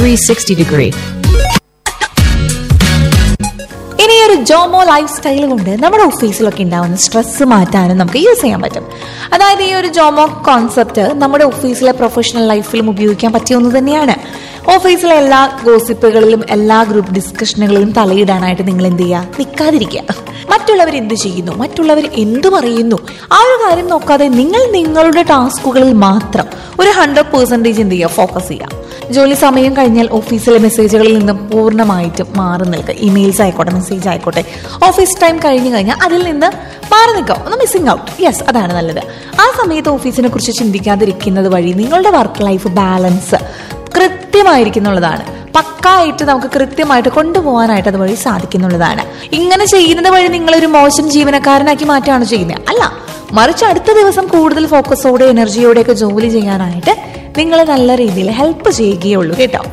360 degree. ഇനി ഈ ഒരു ജോമോ ലൈഫ് സ്റ്റൈൽ കൊണ്ട് നമ്മുടെ ഓഫീസിലൊക്കെ ഉണ്ടാവുന്ന സ്ട്രെസ് മാറ്റാനും നമുക്ക് യൂസ് ചെയ്യാൻ പറ്റും അതായത് ഈ ഒരു ജോമോ കോൺസെപ്റ്റ് നമ്മുടെ ഓഫീസിലെ പ്രൊഫഷണൽ ലൈഫിലും ഉപയോഗിക്കാൻ പറ്റിയ ഒന്ന് തന്നെയാണ് ഓഫീസിലെ എല്ലാ ഗോസിപ്പുകളിലും എല്ലാ ഗ്രൂപ്പ് ഡിസ്കഷനുകളിലും തലയിടാനായിട്ട് നിങ്ങൾ എന്ത് ചെയ്യുക നിൽക്കാതിരിക്കുക മറ്റുള്ളവർ എന്ത് ചെയ്യുന്നു മറ്റുള്ളവർ എന്ത് പറയുന്നു ആ ഒരു കാര്യം നോക്കാതെ നിങ്ങൾ നിങ്ങളുടെ ടാസ്കുകളിൽ മാത്രം ഒരു ഹൺഡ്രഡ് പേഴ്സൻറ്റേജ് എന്ത് ചെയ്യുക ഫോക്കസ് ചെയ്യുക ജോലി സമയം കഴിഞ്ഞാൽ ഓഫീസിലെ മെസ്സേജുകളിൽ നിന്ന് പൂർണ്ണമായിട്ടും മാറി നിൽക്കുക ഇമെയിൽസ് ആയിക്കോട്ടെ മെസ്സേജ് ആയിക്കോട്ടെ ഓഫീസ് ടൈം കഴിഞ്ഞു കഴിഞ്ഞാൽ അതിൽ നിന്ന് മാറി നിൽക്കുക ഒന്ന് മിസ്സിംഗ് ഔട്ട് യെസ് അതാണ് നല്ലത് ആ സമയത്ത് ഓഫീസിനെ കുറിച്ച് ചിന്തിക്കാതിരിക്കുന്നത് വഴി നിങ്ങളുടെ വർക്ക് ലൈഫ് ബാലൻസ് കൃത്യമായിരിക്കുന്നുള്ളതാണ് പക്കായിട്ട് നമുക്ക് കൃത്യമായിട്ട് കൊണ്ടുപോകാനായിട്ട് അതുവഴി സാധിക്കുന്നുള്ളതാണ് ഇങ്ങനെ ചെയ്യുന്നത് വഴി നിങ്ങളൊരു മോശം ജീവനക്കാരനാക്കി മാറ്റുകയാണ് ചെയ്യുന്നത് അല്ല മറിച്ച് അടുത്ത ദിവസം കൂടുതൽ ഫോക്കസോടെ എനർജിയോടെയൊക്കെ ജോലി ചെയ്യാനായിട്ട് നിങ്ങൾ നല്ല രീതിയിൽ ഹെൽപ്പ് ചെയ്യുകയുള്ളൂ കേട്ടോ